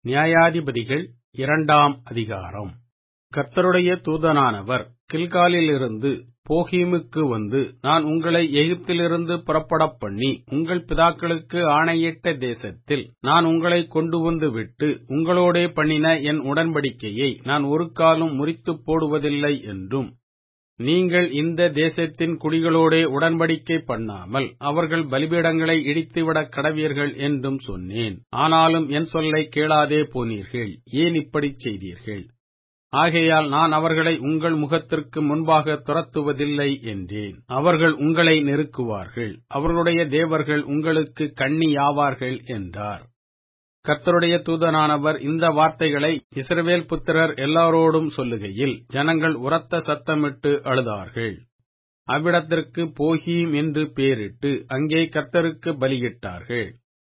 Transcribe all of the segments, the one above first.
நியாயாதிபதிகள் இரண்டாம் அதிகாரம் கர்த்தருடைய தூதனானவர் கில்காலிலிருந்து போகீமுக்கு வந்து நான் உங்களை எகிப்திலிருந்து புறப்படப் பண்ணி உங்கள் பிதாக்களுக்கு ஆணையிட்ட தேசத்தில் நான் உங்களை கொண்டு வந்து விட்டு உங்களோடே பண்ணின என் உடன்படிக்கையை நான் ஒருக்காலும் முறித்துப் போடுவதில்லை என்றும் நீங்கள் இந்த தேசத்தின் குடிகளோடே உடன்படிக்கை பண்ணாமல் அவர்கள் பலிபீடங்களை இடித்துவிடக் கடவீர்கள் என்றும் சொன்னேன் ஆனாலும் என் சொல்லை கேளாதே போனீர்கள் ஏன் இப்படிச் செய்தீர்கள் ஆகையால் நான் அவர்களை உங்கள் முகத்திற்கு முன்பாக துரத்துவதில்லை என்றேன் அவர்கள் உங்களை நெருக்குவார்கள் அவர்களுடைய தேவர்கள் உங்களுக்கு கண்ணியாவார்கள் என்றார் கர்த்தருடைய தூதனானவர் இந்த வார்த்தைகளை இஸ்ரவேல் புத்திரர் எல்லாரோடும் சொல்லுகையில் ஜனங்கள் உரத்த சத்தமிட்டு அழுதார்கள் அவ்விடத்திற்கு போகீம் என்று பேரிட்டு அங்கே கர்த்தருக்கு பலியிட்டார்கள்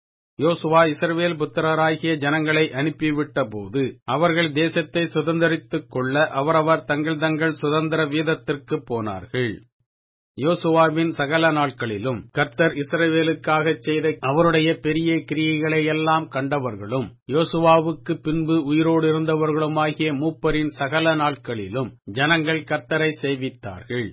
யோசுவா இஸ்ரவேல் புத்திரராகிய ஜனங்களை அனுப்பிவிட்ட போது அவர்கள் தேசத்தை சுதந்திரித்துக் கொள்ள அவரவர் தங்கள் தங்கள் சுதந்திர வீதத்திற்குப் போனார்கள் யோசுவாவின் சகல நாட்களிலும் கர்த்தர் இஸ்ரவேலுக்காகச் செய்த அவருடைய பெரிய கிரியைகளையெல்லாம் கண்டவர்களும் யோசுவாவுக்கு பின்பு உயிரோடு இருந்தவர்களுமாகிய மூப்பரின் சகல நாட்களிலும் ஜனங்கள் கர்த்தரை சேவித்தார்கள்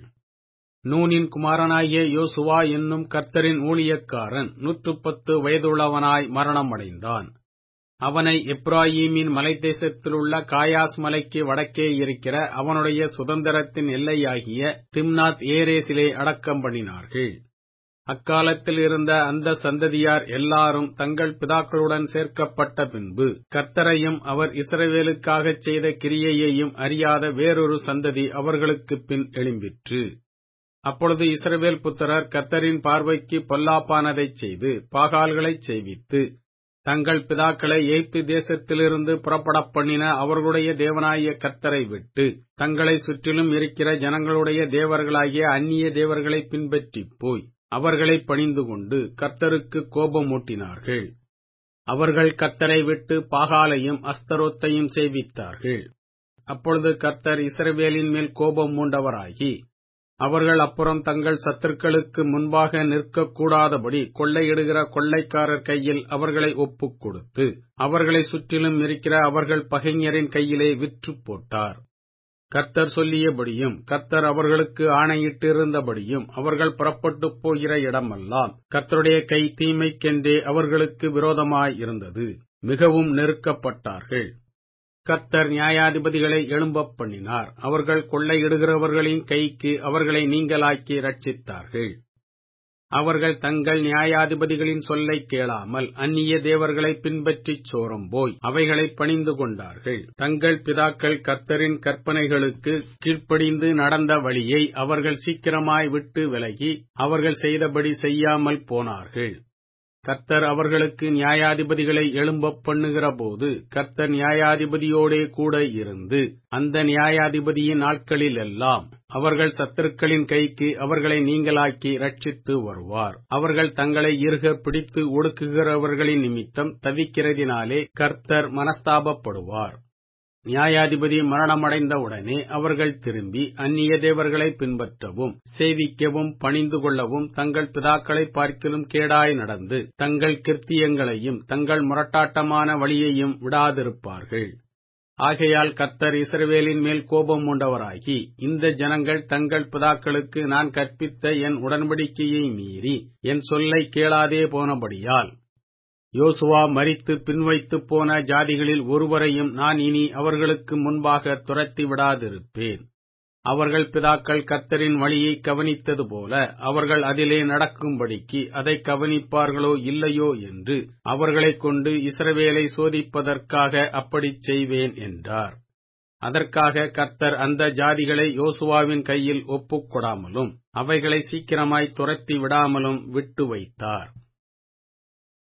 நூனின் குமாரனாகிய யோசுவா என்னும் கர்த்தரின் ஊழியக்காரன் நூற்று பத்து வயதுள்ளவனாய் மரணமடைந்தான் அவனை எப்ராயீமின் மலைத்தேசத்திலுள்ள காயாஸ் மலைக்கு வடக்கே இருக்கிற அவனுடைய சுதந்திரத்தின் எல்லையாகிய திம்னாத் ஏரேசிலே அடக்கம் பண்ணினார்கள் அக்காலத்தில் இருந்த அந்த சந்ததியார் எல்லாரும் தங்கள் பிதாக்களுடன் சேர்க்கப்பட்ட பின்பு கர்த்தரையும் அவர் இஸ்ரவேலுக்காகச் செய்த கிரியையையும் அறியாத வேறொரு சந்ததி அவர்களுக்குப் பின் எழும்பிற்று அப்பொழுது இஸ்ரவேல் புத்திரர் கர்த்தரின் பார்வைக்கு பொல்லாப்பானதைச் செய்து பாகால்களைச் செய்வித்து தங்கள் பிதாக்களை எய்த்து தேசத்திலிருந்து புறப்படப் பண்ணின அவர்களுடைய தேவனாகிய கர்த்தரை விட்டு தங்களை சுற்றிலும் இருக்கிற ஜனங்களுடைய தேவர்களாகிய அந்நிய தேவர்களை பின்பற்றிப் போய் அவர்களை பணிந்து கொண்டு கர்த்தருக்கு கோபமூட்டினார்கள் அவர்கள் கர்த்தரை விட்டு பாகாலையும் அஸ்தரோத்தையும் சேவித்தார்கள் அப்பொழுது கர்த்தர் இஸ்ரவேலின் மேல் கோபம் மூண்டவராகி அவர்கள் அப்புறம் தங்கள் சத்துருக்களுக்கு முன்பாக நிற்கக்கூடாதபடி கொள்ளையிடுகிற கொள்ளைக்காரர் கையில் அவர்களை ஒப்புக் கொடுத்து அவர்களை சுற்றிலும் இருக்கிற அவர்கள் பகைஞரின் கையிலே விற்று போட்டார் கர்த்தர் சொல்லியபடியும் கர்த்தர் அவர்களுக்கு ஆணையிட்டிருந்தபடியும் அவர்கள் புறப்பட்டுப் போகிற இடமெல்லாம் கர்த்தருடைய கை தீமைக்கென்றே அவர்களுக்கு விரோதமாய் இருந்தது மிகவும் நெருக்கப்பட்டார்கள் கர்த்தர் நியாயாதிபதிகளை எழும்பப் பண்ணினார் அவர்கள் கொள்ளையிடுகிறவர்களின் கைக்கு அவர்களை நீங்களாக்கி ரட்சித்தார்கள் அவர்கள் தங்கள் நியாயாதிபதிகளின் சொல்லைக் கேளாமல் அந்நிய தேவர்களை பின்பற்றிச் சோரம் போய் அவைகளை பணிந்து கொண்டார்கள் தங்கள் பிதாக்கள் கர்த்தரின் கற்பனைகளுக்கு கீழ்ப்படிந்து நடந்த வழியை அவர்கள் சீக்கிரமாய் விட்டு விலகி அவர்கள் செய்தபடி செய்யாமல் போனார்கள் கர்த்தர் அவர்களுக்கு நியாயாதிபதிகளை எழும்பப் பண்ணுகிற போது கர்த்தர் நியாயாதிபதியோடே கூட இருந்து அந்த நியாயாதிபதியின் நாட்களிலெல்லாம் அவர்கள் சத்துருக்களின் கைக்கு அவர்களை நீங்களாக்கி ரட்சித்து வருவார் அவர்கள் தங்களை இருக பிடித்து ஒடுக்குகிறவர்களின் நிமித்தம் தவிக்கிறதினாலே கர்த்தர் மனஸ்தாபப்படுவார் நியாயாதிபதி மரணமடைந்த உடனே அவர்கள் திரும்பி அந்நிய தேவர்களை பின்பற்றவும் சேவிக்கவும் பணிந்து கொள்ளவும் தங்கள் பிதாக்களை பார்க்கிலும் கேடாய் நடந்து தங்கள் கிருத்தியங்களையும் தங்கள் முரட்டாட்டமான வழியையும் விடாதிருப்பார்கள் ஆகையால் கர்த்தர் இஸ்ரவேலின் மேல் கோபம் உண்டவராகி இந்த ஜனங்கள் தங்கள் பிதாக்களுக்கு நான் கற்பித்த என் உடன்படிக்கையை மீறி என் சொல்லை கேளாதே போனபடியால் யோசுவா மறித்து பின்வைத்துப் போன ஜாதிகளில் ஒருவரையும் நான் இனி அவர்களுக்கு முன்பாக துரத்தி விடாதிருப்பேன் அவர்கள் பிதாக்கள் கர்த்தரின் வழியை கவனித்தது போல அவர்கள் அதிலே நடக்கும்படிக்கு அதை கவனிப்பார்களோ இல்லையோ என்று அவர்களைக் கொண்டு இஸ்ரவேலை சோதிப்பதற்காக அப்படிச் செய்வேன் என்றார் அதற்காக கர்த்தர் அந்த ஜாதிகளை யோசுவாவின் கையில் ஒப்புக் கொடாமலும் அவைகளை சீக்கிரமாய் துரத்தி விடாமலும் விட்டு வைத்தார்